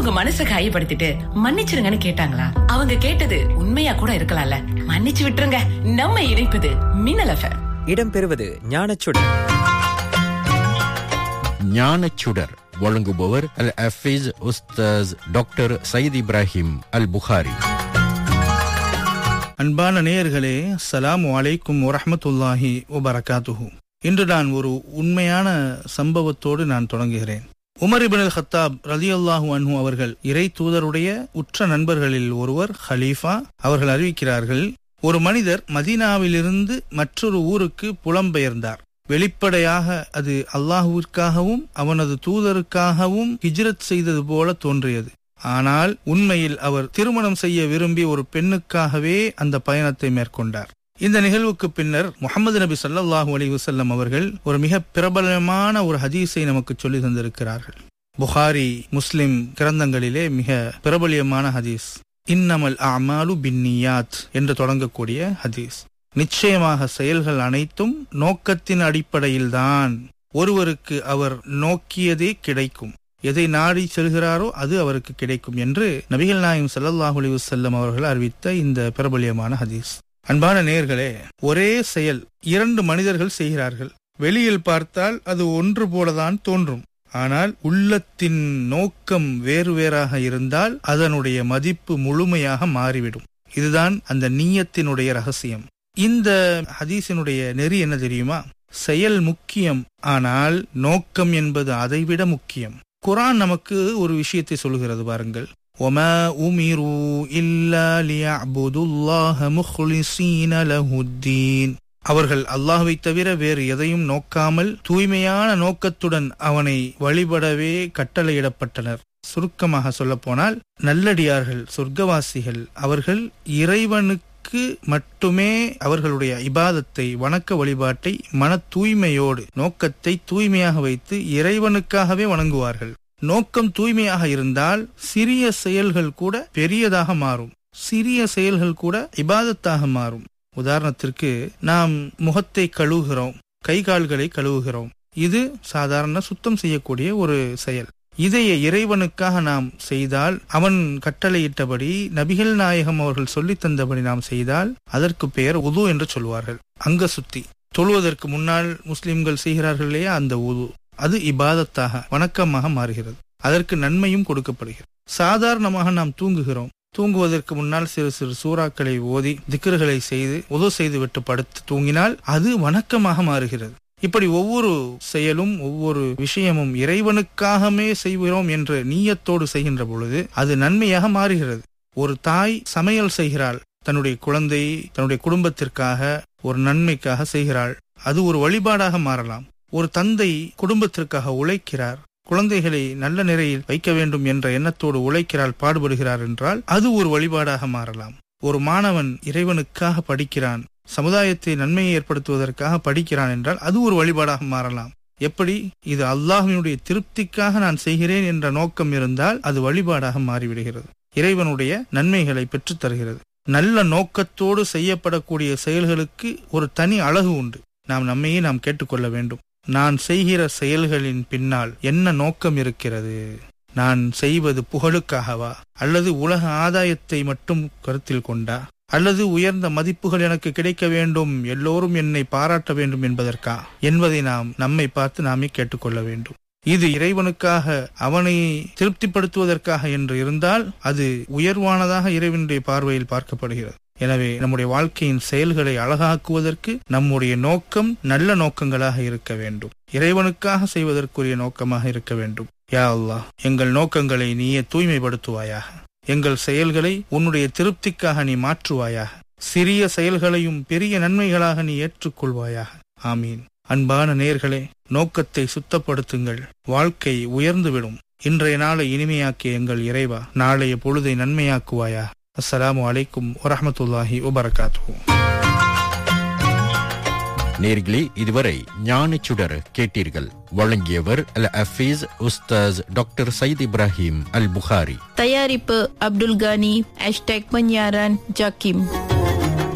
உங்க மனசை காயப்படுத்திட்டு மன்னிச்சிருங்கன்னு கேட்டாங்களா அவங்க கேட்டது உண்மையா கூட இருக்கலாம்ல மன்னிச்சு விட்டுருங்க நம்ம இணைப்பது மின்னல் எஃப்எம் இடம்பெறுவது ஞானச்சுடர் ஞானச்சுடர் வழங்குபவர் அல் அஃபீஸ் உஸ்தாஸ் டாக்டர் சயீத் இப்ராஹிம் அல் புகாரி அன்பான நேயர்களே அஸ்ஸலாமு அலைக்கும் வரஹ்மத்துல்லாஹி வபரகாத்துஹு இன்று நான் ஒரு உண்மையான சம்பவத்தோடு நான் தொடங்குகிறேன் உமர் இபின் ஹத்தாப் ரலியல்லாஹு அன்ஹு அவர்கள் இறை தூதருடைய உற்ற நண்பர்களில் ஒருவர் ஹலீஃபா அவர்கள் அறிவிக்கிறார்கள் ஒரு மனிதர் மதீனாவிலிருந்து மற்றொரு ஊருக்கு புலம்பெயர்ந்தார் வெளிப்படையாக அது அல்லாஹுவிற்காகவும் அவனது தூதருக்காகவும் ஹிஜ்ரத் செய்தது போல தோன்றியது ஆனால் உண்மையில் அவர் திருமணம் செய்ய விரும்பி ஒரு பெண்ணுக்காகவே அந்த பயணத்தை மேற்கொண்டார் இந்த நிகழ்வுக்கு பின்னர் முகமது நபி ஸல்லல்லாஹு அலைஹி வஸல்லம் அவர்கள் ஒரு மிக பிரபலமான ஒரு ஹதீஸை நமக்கு சொல்லி தந்திருக்கிறார்கள் புகாரி முஸ்லிம் கிரந்தங்களிலே மிக பிரபலியமான ஹதீஸ் இன்னமல் அமாலு பின்னியாத் என்று தொடங்கக்கூடிய ஹதீஸ் நிச்சயமாக செயல்கள் அனைத்தும் நோக்கத்தின் அடிப்படையில்தான் ஒருவருக்கு அவர் நோக்கியதே கிடைக்கும் எதை நாடி செல்கிறாரோ அது அவருக்கு கிடைக்கும் என்று நபிகள் நாயம் ஸல்லல்லாஹு அலைஹி வஸல்லம் அவர்கள் அறிவித்த இந்த பிரபலியமான ஹதீஸ் அன்பான நேர்களே ஒரே செயல் இரண்டு மனிதர்கள் செய்கிறார்கள் வெளியில் பார்த்தால் அது ஒன்று போலதான் தோன்றும் ஆனால் உள்ளத்தின் நோக்கம் வேறு வேறாக இருந்தால் அதனுடைய மதிப்பு முழுமையாக மாறிவிடும் இதுதான் அந்த நீயத்தினுடைய ரகசியம் இந்த ஹதீஸினுடைய நெறி என்ன தெரியுமா செயல் முக்கியம் ஆனால் நோக்கம் என்பது அதைவிட முக்கியம் குரான் நமக்கு ஒரு விஷயத்தை சொல்கிறது பாருங்கள் وما أمروا إلا ليعبدوا الله مخلصين له الدين அவர்கள் அல்லாஹ்வை தவிர வேறு எதையும் நோக்காமல் தூய்மையான நோக்கத்துடன் அவனை வழிபடவே கட்டளையிடப்பட்டனர் சுருக்கமாக சொல்லப்போனால் நல்லடியார்கள் சொர்க்கவாசிகள் அவர்கள் இறைவனுக்கு மட்டுமே அவர்களுடைய இபாதத்தை வணக்க வழிபாட்டை மன தூய்மையோடு நோக்கத்தை தூய்மையாக வைத்து இறைவனுக்காகவே வணங்குவார்கள் நோக்கம் தூய்மையாக இருந்தால் சிறிய செயல்கள் கூட பெரியதாக மாறும் சிறிய செயல்கள் கூட இபாதத்தாக மாறும் உதாரணத்திற்கு நாம் முகத்தை கழுவுகிறோம் கை கால்களை கழுவுகிறோம் இது சாதாரண சுத்தம் செய்யக்கூடிய ஒரு செயல் இதைய இறைவனுக்காக நாம் செய்தால் அவன் கட்டளையிட்டபடி நபிகள் நாயகம் அவர்கள் சொல்லித் தந்தபடி நாம் செய்தால் அதற்கு பெயர் உது என்று சொல்வார்கள் அங்க சுத்தி தொழுவதற்கு முன்னால் முஸ்லிம்கள் செய்கிறார்கள் இல்லையா அந்த உது அது இபாதத்தாக வணக்கமாக மாறுகிறது அதற்கு நன்மையும் கொடுக்கப்படுகிறது சாதாரணமாக நாம் தூங்குகிறோம் தூங்குவதற்கு முன்னால் சிறு சிறு சூறாக்களை ஓதி திக்கர்களை செய்து உதவு செய்து விட்டு படுத்து தூங்கினால் அது வணக்கமாக மாறுகிறது இப்படி ஒவ்வொரு செயலும் ஒவ்வொரு விஷயமும் இறைவனுக்காகவே செய்கிறோம் என்ற நீயத்தோடு செய்கின்ற பொழுது அது நன்மையாக மாறுகிறது ஒரு தாய் சமையல் செய்கிறாள் தன்னுடைய குழந்தை தன்னுடைய குடும்பத்திற்காக ஒரு நன்மைக்காக செய்கிறாள் அது ஒரு வழிபாடாக மாறலாம் ஒரு தந்தை குடும்பத்திற்காக உழைக்கிறார் குழந்தைகளை நல்ல நிலையில் வைக்க வேண்டும் என்ற எண்ணத்தோடு உழைக்கிறார் பாடுபடுகிறார் என்றால் அது ஒரு வழிபாடாக மாறலாம் ஒரு மாணவன் இறைவனுக்காக படிக்கிறான் சமுதாயத்தை நன்மையை ஏற்படுத்துவதற்காக படிக்கிறான் என்றால் அது ஒரு வழிபாடாக மாறலாம் எப்படி இது அல்லாஹினுடைய திருப்திக்காக நான் செய்கிறேன் என்ற நோக்கம் இருந்தால் அது வழிபாடாக மாறிவிடுகிறது இறைவனுடைய நன்மைகளை பெற்றுத் தருகிறது நல்ல நோக்கத்தோடு செய்யப்படக்கூடிய செயல்களுக்கு ஒரு தனி அழகு உண்டு நாம் நம்மையே நாம் கேட்டுக்கொள்ள வேண்டும் நான் செய்கிற செயல்களின் பின்னால் என்ன நோக்கம் இருக்கிறது நான் செய்வது புகழுக்காகவா அல்லது உலக ஆதாயத்தை மட்டும் கருத்தில் கொண்டா அல்லது உயர்ந்த மதிப்புகள் எனக்கு கிடைக்க வேண்டும் எல்லோரும் என்னை பாராட்ட வேண்டும் என்பதற்கா என்பதை நாம் நம்மை பார்த்து நாமே கேட்டுக்கொள்ள வேண்டும் இது இறைவனுக்காக அவனை திருப்திப்படுத்துவதற்காக என்று இருந்தால் அது உயர்வானதாக இறைவனுடைய பார்வையில் பார்க்கப்படுகிறது எனவே நம்முடைய வாழ்க்கையின் செயல்களை அழகாக்குவதற்கு நம்முடைய நோக்கம் நல்ல நோக்கங்களாக இருக்க வேண்டும் இறைவனுக்காக செய்வதற்குரிய நோக்கமாக இருக்க வேண்டும் யா அல்லாஹ் எங்கள் நோக்கங்களை நீயே தூய்மைப்படுத்துவாயாக எங்கள் செயல்களை உன்னுடைய திருப்திக்காக நீ மாற்றுவாயாக சிறிய செயல்களையும் பெரிய நன்மைகளாக நீ ஏற்றுக்கொள்வாயாக ஆமீன் அன்பான நேர்களே நோக்கத்தை சுத்தப்படுத்துங்கள் வாழ்க்கை உயர்ந்துவிடும் இன்றைய நாளை இனிமையாக்கிய எங்கள் இறைவா நாளைய பொழுதை நன்மையாக்குவாயா அஸ்ஸலாமு அலைக்கும் வரஹமத்துல்லாஹி வபரகாத்து நேர்களே இதுவரை ஞானச்சுடர் கேட்டீர்கள் வழங்கியவர் அல் அஃபீஸ் உஸ்தாஸ் டாக்டர் சயீத் இப்ராஹிம் அல் புகாரி தயாரிப்பு அப்துல் கானி ஹேஷ்டேக் பன்யாரன் ஜாக்கிம்